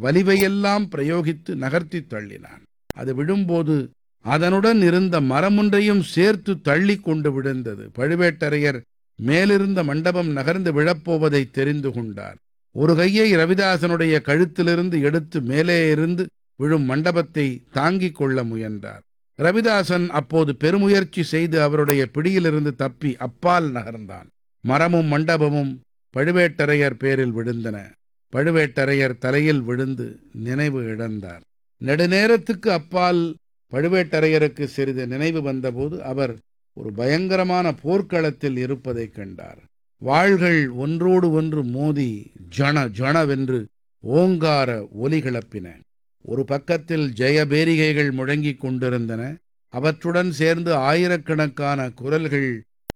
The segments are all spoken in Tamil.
வலிவையெல்லாம் பிரயோகித்து நகர்த்தித் தள்ளினான் அது விழும்போது அதனுடன் இருந்த மரமொன்றையும் சேர்த்து தள்ளி கொண்டு விழுந்தது பழுவேட்டரையர் மேலிருந்த மண்டபம் நகர்ந்து விழப்போவதை தெரிந்து கொண்டார் ஒரு கையை ரவிதாசனுடைய கழுத்திலிருந்து எடுத்து மேலே இருந்து விழும் மண்டபத்தை தாங்கிக் கொள்ள முயன்றார் ரவிதாசன் அப்போது பெருமுயற்சி செய்து அவருடைய பிடியிலிருந்து தப்பி அப்பால் நகர்ந்தான் மரமும் மண்டபமும் பழுவேட்டரையர் பேரில் விழுந்தன பழுவேட்டரையர் தலையில் விழுந்து நினைவு இழந்தார் நெடுநேரத்துக்கு அப்பால் பழுவேட்டரையருக்கு சிறிது நினைவு வந்தபோது அவர் ஒரு பயங்கரமான போர்க்களத்தில் இருப்பதைக் கண்டார் வாள்கள் ஒன்றோடு ஒன்று மோதி ஜன ஜனவென்று ஓங்கார ஒலி கிளப்பின ஒரு பக்கத்தில் ஜெயபேரிகைகள் முழங்கிக் கொண்டிருந்தன அவற்றுடன் சேர்ந்து ஆயிரக்கணக்கான குரல்கள்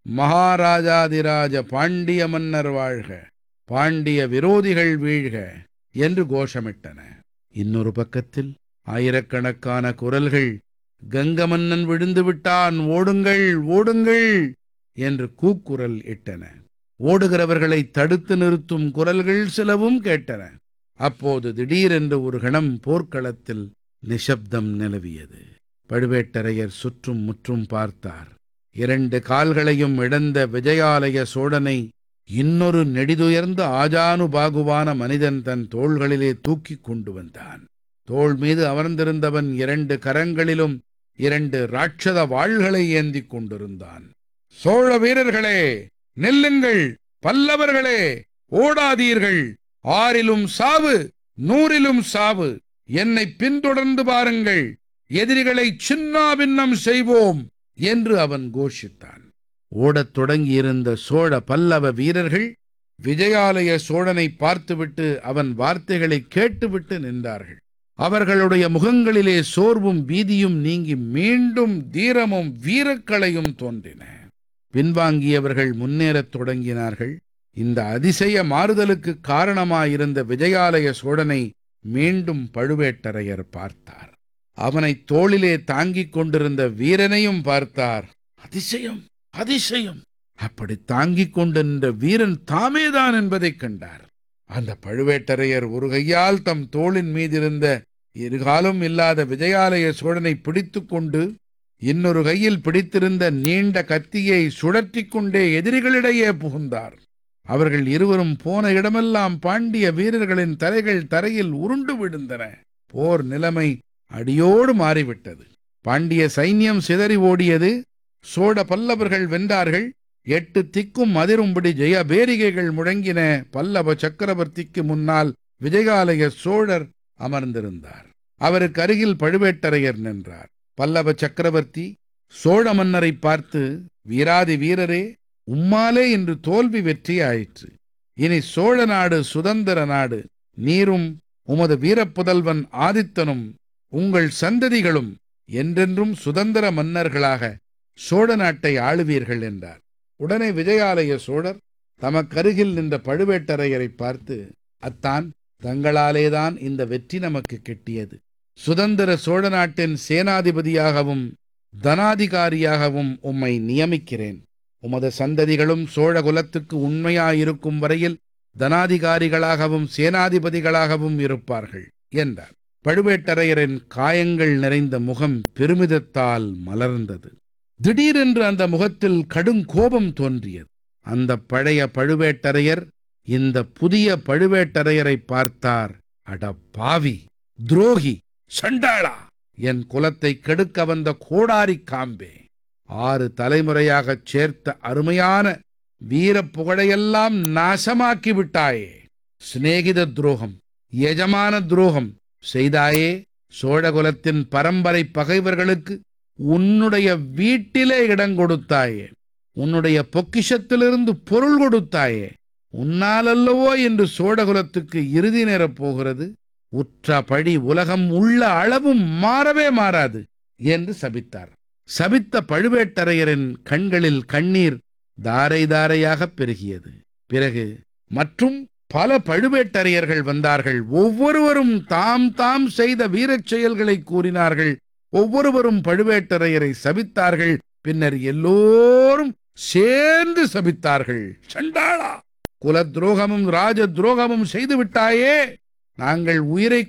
மகாராஜாதிராஜ பாண்டிய மன்னர் வாழ்க பாண்டிய விரோதிகள் வீழ்க என்று கோஷமிட்டன இன்னொரு பக்கத்தில் ஆயிரக்கணக்கான குரல்கள் கங்க மன்னன் விழுந்து விட்டான் ஓடுங்கள் ஓடுங்கள் என்று கூக்குரல் இட்டன ஓடுகிறவர்களை தடுத்து நிறுத்தும் குரல்கள் சிலவும் கேட்டன அப்போது திடீரென்று ஒரு கணம் போர்க்களத்தில் நிசப்தம் நிலவியது பழுவேட்டரையர் சுற்றும் முற்றும் பார்த்தார் இரண்டு கால்களையும் இழந்த விஜயாலய சோழனை இன்னொரு நெடிதுயர்ந்த ஆஜானுபாகுவான மனிதன் தன் தோள்களிலே தூக்கிக் கொண்டு வந்தான் தோள் மீது அமர்ந்திருந்தவன் இரண்டு கரங்களிலும் இரண்டு ராட்சத வாள்களை ஏந்திக் கொண்டிருந்தான் சோழ வீரர்களே நெல்லுங்கள் பல்லவர்களே ஓடாதீர்கள் ஆறிலும் சாவு நூறிலும் சாவு என்னை பின்தொடர்ந்து பாருங்கள் எதிரிகளை சின்னாபின்னம் செய்வோம் என்று அவன் கோஷித்தான் ஓடத் தொடங்கியிருந்த சோழ பல்லவ வீரர்கள் விஜயாலய சோழனை பார்த்துவிட்டு அவன் வார்த்தைகளை கேட்டுவிட்டு நின்றார்கள் அவர்களுடைய முகங்களிலே சோர்வும் பீதியும் நீங்கி மீண்டும் தீரமும் வீரக்களையும் தோன்றின பின்வாங்கியவர்கள் முன்னேறத் தொடங்கினார்கள் இந்த அதிசய மாறுதலுக்கு காரணமாயிருந்த விஜயாலய சோழனை மீண்டும் பழுவேட்டரையர் பார்த்தார் அவனை தோளிலே தாங்கிக் கொண்டிருந்த வீரனையும் பார்த்தார் அதிசயம் அதிசயம் அப்படி தாங்கிக் கொண்டிருந்த வீரன் தாமேதான் என்பதைக் கண்டார் அந்த பழுவேட்டரையர் ஒரு கையால் தம் தோளின் மீதிருந்த இருகாலும் இல்லாத விஜயாலய சோழனை பிடித்துக் கொண்டு இன்னொரு கையில் பிடித்திருந்த நீண்ட கத்தியை சுழற்றிக் கொண்டே எதிரிகளிடையே புகுந்தார் அவர்கள் இருவரும் போன இடமெல்லாம் பாண்டிய வீரர்களின் தலைகள் தரையில் உருண்டு விழுந்தன போர் நிலைமை அடியோடு மாறிவிட்டது பாண்டிய சைன்யம் சிதறி ஓடியது சோழ பல்லவர்கள் வென்றார்கள் எட்டு திக்கும் அதிரும்படி ஜெய பேரிகைகள் முழங்கின பல்லவ சக்கரவர்த்திக்கு முன்னால் விஜயாலய சோழர் அமர்ந்திருந்தார் அவருக்கு அருகில் பழுவேட்டரையர் நின்றார் பல்லவ சக்கரவர்த்தி சோழ மன்னரை பார்த்து வீராதி வீரரே உம்மாலே இன்று தோல்வி வெற்றி ஆயிற்று இனி சோழ நாடு சுதந்திர நாடு நீரும் உமது வீரப்புதல்வன் ஆதித்தனும் உங்கள் சந்ததிகளும் என்றென்றும் சுதந்திர மன்னர்களாக சோழ நாட்டை ஆளுவீர்கள் என்றார் உடனே விஜயாலய சோழர் தமக்கருகில் நின்ற பழுவேட்டரையரை பார்த்து அத்தான் தங்களாலேதான் இந்த வெற்றி நமக்கு கிட்டியது சுதந்திர சோழ நாட்டின் சேனாதிபதியாகவும் தனாதிகாரியாகவும் உம்மை நியமிக்கிறேன் உமது சந்ததிகளும் சோழ குலத்துக்கு உண்மையாயிருக்கும் வரையில் தனாதிகாரிகளாகவும் சேனாதிபதிகளாகவும் இருப்பார்கள் என்றார் பழுவேட்டரையரின் காயங்கள் நிறைந்த முகம் பெருமிதத்தால் மலர்ந்தது திடீரென்று அந்த முகத்தில் கடுங்கோபம் தோன்றியது அந்த பழைய பழுவேட்டரையர் இந்த புதிய பழுவேட்டரையரை பார்த்தார் அட பாவி துரோகி சண்டாளா என் குலத்தை கெடுக்க வந்த கோடாரி காம்பே ஆறு தலைமுறையாகச் சேர்த்த அருமையான வீரப் புகழையெல்லாம் நாசமாக்கி விட்டாயே சிநேகித துரோகம் எஜமான துரோகம் செய்தாயே சோழகுலத்தின் பரம்பரை பகைவர்களுக்கு உன்னுடைய வீட்டிலே இடம் கொடுத்தாயே உன்னுடைய பொக்கிஷத்திலிருந்து பொருள் கொடுத்தாயே உன்னாலல்லவோ என்று சோழகுலத்துக்கு இறுதி நேரப் போகிறது உற்ற பழி உலகம் உள்ள அளவும் மாறவே மாறாது என்று சபித்தார் சபித்த பழுவேட்டரையரின் கண்களில் கண்ணீர் தாரை தாரையாகப் பெருகியது பிறகு மற்றும் பல பழுவேட்டரையர்கள் வந்தார்கள் ஒவ்வொருவரும் தாம் தாம் செய்த வீரச் செயல்களை கூறினார்கள் ஒவ்வொருவரும் பழுவேட்டரையரை சபித்தார்கள் பின்னர் எல்லோரும் சேர்ந்து சபித்தார்கள் சண்டாளா குல துரோகமும் ராஜ துரோகமும் செய்து விட்டாயே நாங்கள் உயிரை